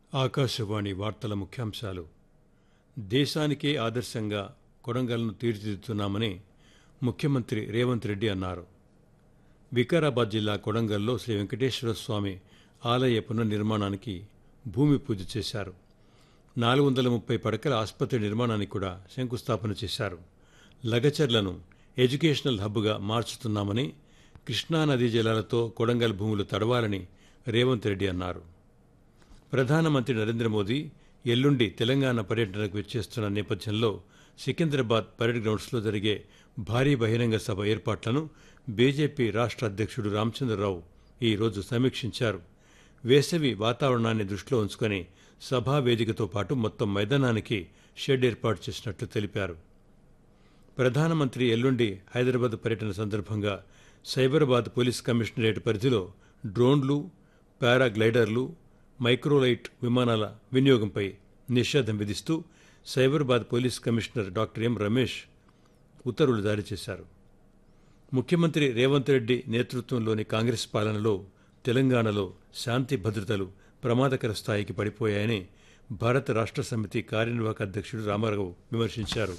ఆకాశవాణి వార్తల ముఖ్యాంశాలు దేశానికే ఆదర్శంగా కొడంగల్ను తీర్చిదిద్దుతున్నామని ముఖ్యమంత్రి రేవంత్ రెడ్డి అన్నారు వికారాబాద్ జిల్లా కొడంగల్లో శ్రీ వెంకటేశ్వర స్వామి ఆలయ పునర్నిర్మాణానికి భూమి పూజ చేశారు నాలుగు వందల ముప్పై పడకల ఆసుపత్రి నిర్మాణానికి కూడా శంకుస్థాపన చేశారు లగచర్లను ఎడ్యుకేషనల్ హబ్గా మార్చుతున్నామని కృష్ణానదీ జలాలతో కొడంగల్ భూములు తడవాలని రేవంత్ రెడ్డి అన్నారు ప్రధానమంత్రి నరేంద్ర మోదీ ఎల్లుండి తెలంగాణ పర్యటనకు వచ్చేస్తున్న నేపథ్యంలో సికింద్రాబాద్ పరేడ్ గ్రౌండ్స్లో జరిగే భారీ బహిరంగ సభ ఏర్పాట్లను బీజేపీ రాష్ట్ర అధ్యక్షుడు రామచంద్రరావు ఈ రోజు సమీక్షించారు వేసవి వాతావరణాన్ని దృష్టిలో ఉంచుకొని సభా వేదికతో పాటు మొత్తం మైదానానికి షెడ్ ఏర్పాటు చేసినట్లు తెలిపారు ప్రధానమంత్రి ఎల్లుండి హైదరాబాద్ పర్యటన సందర్భంగా సైబరాబాద్ పోలీస్ కమిషనరేట్ పరిధిలో డ్రోన్లు పారాగ్లైడర్లు మైక్రోలైట్ విమానాల వినియోగంపై నిషేధం విధిస్తూ Cyberabad police commissioner doctor M Ramesh ఉత్తర్వులు జారీ చేశారు ముఖ్యమంత్రి రేవంత్ రెడ్డి నేతృత్వంలోని కాంగ్రెస్ పాలనలో తెలంగాణలో శాంతి భద్రతలు ప్రమాదకర స్థాయికి పడిపోయాయని భారత రాష్ట్ర సమితి కార్యనిర్వాహక అధ్యక్షుడు రామారావు విమర్శించారు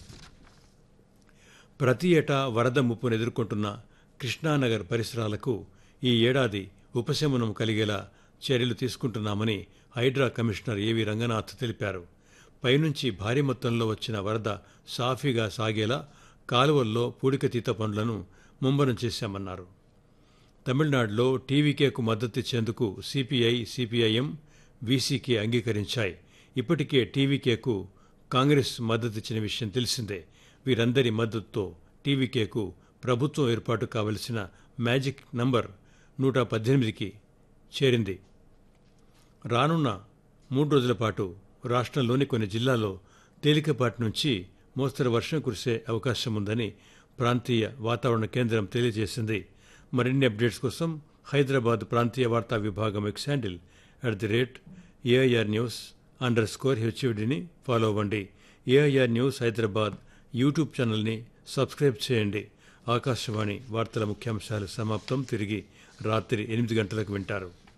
ప్రతి ఏటా వరద ముప్పును ఎదుర్కొంటున్న కృష్ణానగర్ పరిసరాలకు ఈ ఏడాది ఉపశమనం కలిగేలా చర్యలు తీసుకుంటున్నామని హైడ్రా కమిషనర్ ఏవి రంగనాథ్ తెలిపారు పైనుంచి భారీ మొత్తంలో వచ్చిన వరద సాఫీగా సాగేలా కాలువల్లో పూడికతీత పనులను ముమ్మరం చేశామన్నారు తమిళనాడులో టీవీకేకు మద్దతిచ్చేందుకు సిపిఐ సిపిఐఎం వీసీకే అంగీకరించాయి ఇప్పటికే టీవీకేకు కాంగ్రెస్ మద్దతిచ్చిన విషయం తెలిసిందే వీరందరి మద్దతుతో టీవీకేకు ప్రభుత్వం ఏర్పాటు కావలసిన మ్యాజిక్ నంబర్ నూట పద్దెనిమిదికి చేరింది రానున్న మూడు రోజుల పాటు రాష్ట్రంలోని కొన్ని జిల్లాల్లో తేలికపాటి నుంచి మోస్తరు వర్షం కురిసే అవకాశం ఉందని ప్రాంతీయ వాతావరణ కేంద్రం తెలియజేసింది మరిన్ని అప్డేట్స్ కోసం హైదరాబాద్ ప్రాంతీయ వార్తా విభాగం X handle at the rate AIR news underscore స్కోర్ హెచ్ఓడిని ఫాలో అవ్వండి ఏఐఆర్ న్యూస్ హైదరాబాద్ యూట్యూబ్ ఛానల్ని సబ్స్క్రైబ్ చేయండి ఆకాశవాణి వార్తల ముఖ్యాంశాలు సమాప్తం తిరిగి రాత్రి ఎనిమిది గంటలకు వింటారు